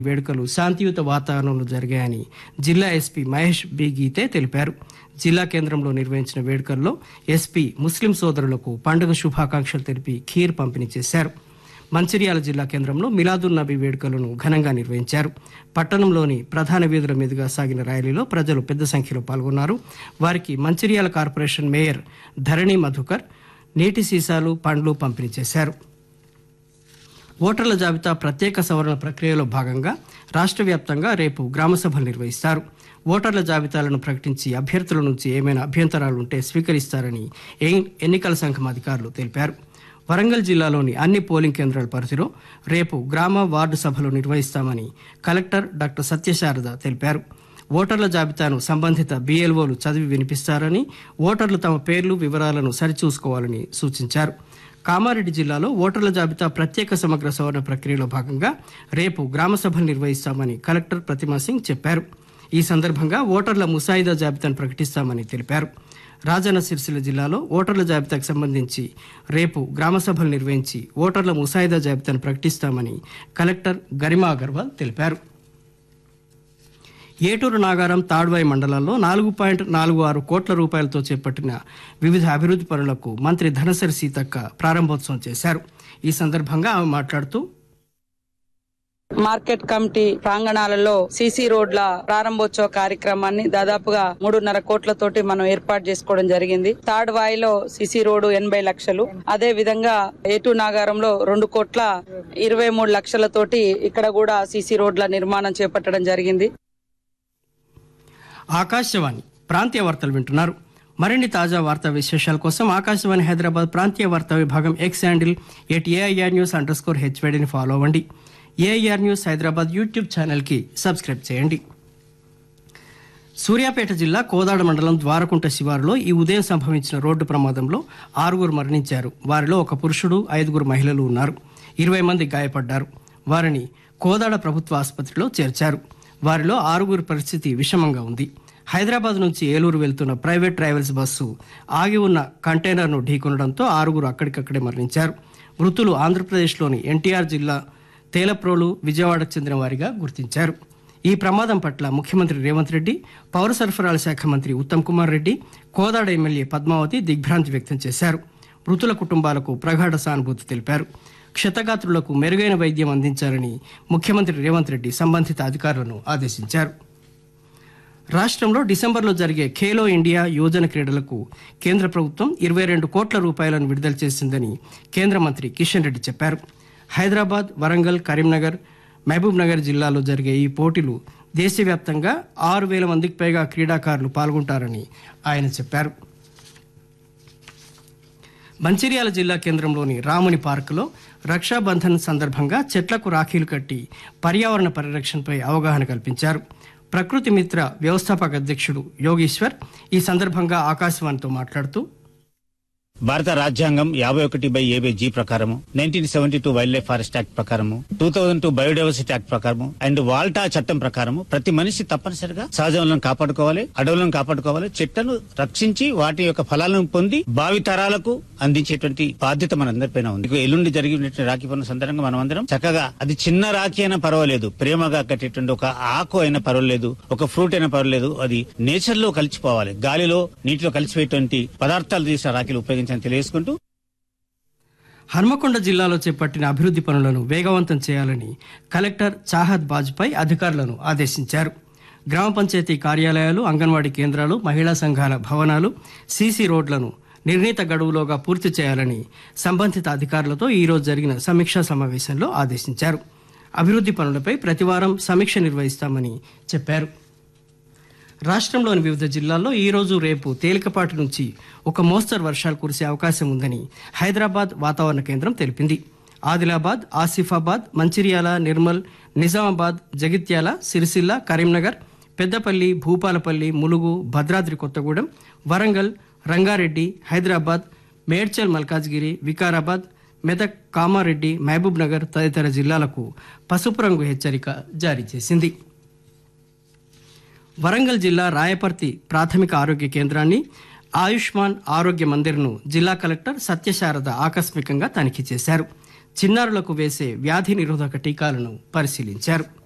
వేడుకలు శాంతియుత వాతావరణంలో జరిగాయని జిల్లా ఎస్పీ మహేష్ బి గీతే తెలిపారు జిల్లా కేంద్రంలో నిర్వహించిన వేడుకల్లో ఎస్పీ ముస్లిం సోదరులకు పండుగ శుభాకాంక్షలు తెలిపి ఖీర్ పంపిణీ చేశారు మంచిర్యాల జిల్లా కేంద్రంలో మిలాదున్ నబీ వేడుకలను ఘనంగా నిర్వహించారు పట్టణంలోని ప్రధాన వీధుల మీదుగా సాగిన ర్యాలీలో ప్రజలు పెద్ద సంఖ్యలో పాల్గొన్నారు వారికి మంచిర్యాల కార్పొరేషన్ మేయర్ ధరణి మధుకర్ నీటి సీసాలు పండ్లు పంపిణీ చేశారు ఓటర్ల జాబితా ప్రత్యేక సవరణ ప్రక్రియలో భాగంగా రాష్ట్ర వ్యాప్తంగా రేపు గ్రామ సభలు నిర్వహిస్తారు ఓటర్ల జాబితాలను ప్రకటించి అభ్యర్థుల నుంచి ఏమైనా అభ్యంతరాలు ఉంటే స్వీకరిస్తారని ఎన్- ఎన్నికల సంఘం అధికారులు తెలిపారు వరంగల్ జిల్లాలోని అన్ని పోలింగ్ కేంద్రాల పరిధిలో రేపు గ్రామ వార్డు సభలు నిర్వహిస్తామని కలెక్టర్ డాక్టర్ సత్యశారద తెలిపారు ఓటర్ల జాబితాను సంబంధిత బీఎల్ఓలు చదివి వినిపిస్తారని ఓటర్లు తమ పేర్లు వివరాలను సరిచూసుకోవాలని సూచించారు కామారెడ్డి జిల్లాలో ఓటర్ల జాబితా ప్రత్యేక సమగ్ర సవరణ ప్రక్రియలో భాగంగా రేపు గ్రామ సభలు నిర్వహిస్తామని కలెక్టర్ ప్రతిమా సింగ్ చెప్పారు ఈ సందర్భంగా ఓటర్ల ముసాయిదా జాబితాను ప్రకటిస్తామని తెలిపారు రాజన్న సిరిసిల్ల జిల్లాలో ఓటర్ల జాబితాకు సంబంధించి రేపు గ్రామ సభలు నిర్వహించి ఓటర్ల ముసాయిదా జాబితాను ప్రకటిస్తామని కలెక్టర్ గరిమా అగర్వాల్ తెలిపారు ఏటూరు నాగారం తాడ్వాయి మండలాల్లో నాలుగు పాయింట్ నాలుగు ఆరు కోట్ల రూపాయలతో చేపట్టిన వివిధ అభివృద్ధి పనులకు మంత్రి ధనసరి సీతక్క ప్రారంభోత్సవం చేశారు ఈ సందర్భంగా ఆమె మాట్లాడుతూ మార్కెట్ కమిటీ ప్రాంగణాలలో సీసీ రోడ్ల ప్రారంభోత్సవ కార్యక్రమాన్ని దాదాపుగా మూడున్నర కోట్లతోటి మనం ఏర్పాటు చేసుకోవడం జరిగింది థర్డ్ వాయిలో సీసీ రోడ్డు ఎనభై లక్షలు అదే విధంగా ఏటు నాగారంలో రెండు కోట్ల ఇరవై మూడు లక్షలతోటి ఇక్కడ కూడా సీసీ రోడ్ల నిర్మాణం చేపట్టడం జరిగింది ఆకాశవాణి ప్రాంతీయ వార్తలు వింటున్నారు మరిన్ని తాజా వార్తా విశేషాల కోసం ఆకాశవాణి హైదరాబాద్ ప్రాంతీయ వార్తా విభాగం X handle at AIR news underscore హెచ్వేడిని ఫాలో అవ్వండి ఏఐఆర్ న్యూస్ హైదరాబాద్ యూట్యూబ్ ఛానల్కి సబ్స్క్రైబ్ చేయండి సూర్యాపేట జిల్లా కోదాడ మండలం ద్వారకుంట శివారులో ఈ ఉదయం సంభవించిన రోడ్డు ప్రమాదంలో ఆరుగురు మరణించారు వారిలో ఒక పురుషుడు ఐదుగురు మహిళలు ఉన్నారు ఇరవై మంది గాయపడ్డారు వారిని కోదాడ ప్రభుత్వ ఆసుపత్రిలో చేర్చారు వారిలో ఆరుగురి పరిస్థితి విషమంగా ఉంది హైదరాబాద్ నుంచి ఏలూరు వెళ్తున్న ప్రైవేట్ ట్రావెల్స్ బస్సు ఆగి ఉన్న కంటైనర్ను ఢీకొనడంతో ఆరుగురు అక్కడికక్కడే మరణించారు మృతులు ఆంధ్రప్రదేశ్లోని ఎన్టీఆర్ జిల్లా తేలప్రోలు విజయవాడకు చెందిన వారిగా గుర్తించారు ఈ ప్రమాదం పట్ల ముఖ్యమంత్రి రేవంత్ రెడ్డి పౌర సరఫరాల శాఖ మంత్రి ఉత్తమ్ కుమార్ రెడ్డి కోదాడ ఎమ్మెల్యే పద్మావతి దిగ్భ్రాంతి వ్యక్తం చేశారు మృతుల కుటుంబాలకు ప్రగాఢ సానుభూతి తెలిపారు క్షతగాత్రులకు మెరుగైన వైద్యం అందించాలని ముఖ్యమంత్రి రేవంత్ రెడ్డి సంబంధిత అధికారులను ఆదేశించారు రాష్ట్రంలో డిసెంబర్లో జరిగే ఖేలో ఇండియా యోజన క్రీడలకు కేంద్ర ప్రభుత్వం ఇరవై రెండు కోట్ల రూపాయలను విడుదల చేసిందని కేంద్ర మంత్రి కిషన్ రెడ్డి చెప్పారు హైదరాబాద్ వరంగల్ కరీంనగర్ మహబూబ్ నగర్ జిల్లాలో జరిగే ఈ పోటీలు దేశవ్యాప్తంగా ఆరు వేల మందికి పైగా క్రీడాకారులు పాల్గొంటారని ఆయన చెప్పారు మంచిర్యాల జిల్లా కేంద్రంలోని రాముని పార్కులో రక్షాబంధన్ సందర్భంగా చెట్లకు రాఖీలు కట్టి పర్యావరణ పరిరక్షణపై అవగాహన కల్పించారు ప్రకృతి మిత్ర వ్యవస్థాపక అధ్యక్షుడు యోగీశ్వర్ ఈ సందర్భంగా ఆకాశవాణితో మాట్లాడుతూ భారత రాజ్యాంగం యాభై ఒకటి బై ఏబై జీ ప్రకారము nineteen seventy two wildlife forest act ప్రకారము two thousand two biodiversity act ప్రకారము అండ్ వాల్టా చట్టం ప్రకారము ప్రతి మనిషి తప్పనిసరిగా సహజ వనరులను కాపాడుకోవాలి అడవులను కాపాడుకోవాలి చెట్లను రక్షించి వాటి యొక్క ఫలాలను పొంది భావి తరాలకు అందించేటువంటి బాధ్యత మనందరిపైన ఉంది ఇక ఎల్లుండి జరిగినటువంటి రాఖీ పనుల సందర్భంగా మనం అందరం చక్కగా అది చిన్న రాఖీ అయినా పర్వాలేదు ప్రేమగా కట్టేటువంటి ఒక ఆకు అయినా పర్వాలేదు ఒక ఫ్రూట్ అయినా పర్వాలేదు అది నేచర్ లో కలిసిపోవాలి గాలిలో నీటిలో కలిసిపోయేటువంటి పదార్థాలు తీసిన రాఖీలు ఉపయోగించాలని తెలియజేసుకుంటూ హన్మకొండ జిల్లాలో చేపట్టిన అభివృద్ధి పనులను వేగవంతం చేయాలని కలెక్టర్ చాహద్ బాజ్పై అధికారులను ఆదేశించారు గ్రామ పంచాయతీ కార్యాలయాలు అంగన్వాడీ కేంద్రాలు మహిళా సంఘాల భవనాలు సీసీ రోడ్లను నిర్ణీత గడువులోగా పూర్తి చేయాలని సంబంధిత అధికారులతో ఈరోజు జరిగిన సమీక్షా సమావేశంలో ఆదేశించారు అభివృద్ధి పనులపై ప్రతివారం సమీక్ష నిర్వహిస్తామని చెప్పారు రాష్ట్రంలోని వివిధ జిల్లాల్లో ఈ రోజు రేపు తేలికపాటి నుంచి ఒక మోస్తరు వర్షాలు కురిసే అవకాశం ఉందని హైదరాబాద్ వాతావరణ కేంద్రం తెలిపింది ఆదిలాబాద్ ఆసిఫాబాద్ మంచిర్యాల నిర్మల్ నిజామాబాద్ జగిత్యాల సిరిసిల్ల కరీంనగర్ పెద్దపల్లి భూపాలపల్లి ములుగు భద్రాద్రి కొత్తగూడెం వరంగల్ రంగారెడ్డి హైదరాబాద్ మేడ్చల్ మల్కాజ్గిరి వికారాబాద్ మెదక్ కామారెడ్డి మహబూబ్ నగర్ తదితర జిల్లాలకు పసుపు రంగు హెచ్చరిక జారీ చేసింది వరంగల్ జిల్లా రాయపర్తి ప్రాథమిక ఆరోగ్య కేంద్రాన్ని ఆయుష్మాన్ ఆరోగ్య మందిర్ను జిల్లా కలెక్టర్ సత్యశారద ఆకస్మికంగా తనిఖీ చేశారు చిన్నారులకు వేసే వ్యాధి నిరోధక టీకాలను పరిశీలించారు